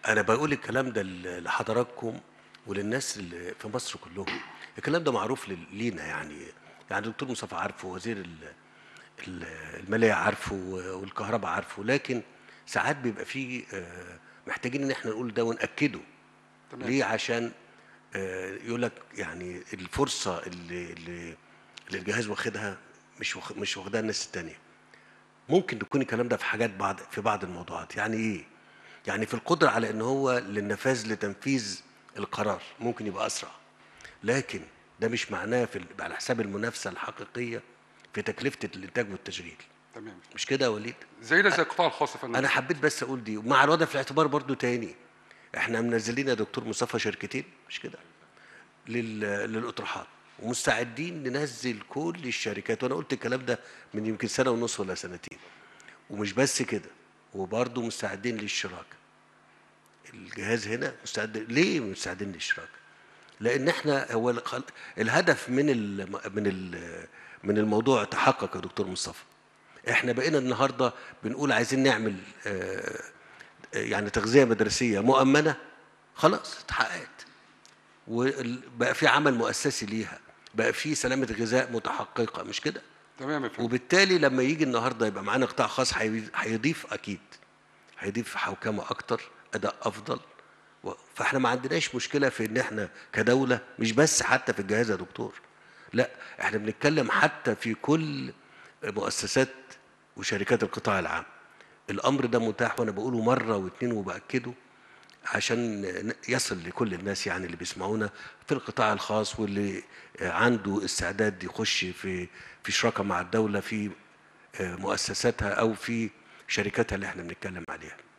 انا بقول الكلام ده ل- لحضراتكم وللناس اللي في مصر كلهم الكلام ده معروف لل- لينا يعني يعني الدكتور مصطفى عارفه وزير ال- ال- الماليه عارفه و- والكهرباء عارفه لكن ساعات بيبقى فيه آه، محتاجين ان احنا نقول ده وناكده تمام. ليه عشان آه، يقول لك يعني الفرصه اللي اللي اللي الجهاز واخدها مش واخ- مش واخدها الناس التانيه ممكن تكون الكلام ده في حاجات بعض في بعض الموضوعات يعني ايه يعني في القدره على ان هو للنفاذ لتنفيذ القرار ممكن يبقى اسرع لكن ده مش معناه في ال- على حساب المنافسه الحقيقيه في تكلفه الانتاج والتشغيل تمام مش كده يا وليد زي ده زي القطاع الخاص يا فندم انا حبيت بس اقول دي ومع الوضع في الاعتبار برضو تاني احنا منزلين يا دكتور مصطفى شركتين مش كده لل... للاطروحات ومستعدين ننزل كل الشركات وانا قلت الكلام ده من يمكن سنه ونص ولا سنتين ومش بس كده وبرضه مستعدين للشراكه الجهاز هنا مستعد ليه مستعدين للشراكه لان احنا هو الخل- الهدف من ال... من ال... من الموضوع تحقق يا دكتور مصطفى احنا بقينا النهارده بنقول عايزين نعمل آه، آه، يعني تغذيه مدرسيه مؤمنه خلاص اتحققت وبقى في عمل مؤسسي ليها بقى في سلامه غذاء متحققه مش كده تمام يا فندم وبالتالي لما يجي النهارده يبقى معانا قطاع خاص هي- هيضيف اكيد هيضيف حوكمه اكتر اداء افضل و- فاحنا ما عندناش مشكله في ان احنا كدوله مش بس حتى في الجهاز يا دكتور لا احنا بنتكلم حتى في كل مؤسسات وشركات القطاع العام الامر ده متاح وانا بقوله مره واثنين وباكده عشان ن- يصل لكل الناس يعني اللي بيسمعونا في القطاع الخاص واللي عنده استعداد يخش في في شراكه مع الدوله في مؤسساتها او في شركاتها اللي احنا بنتكلم عليها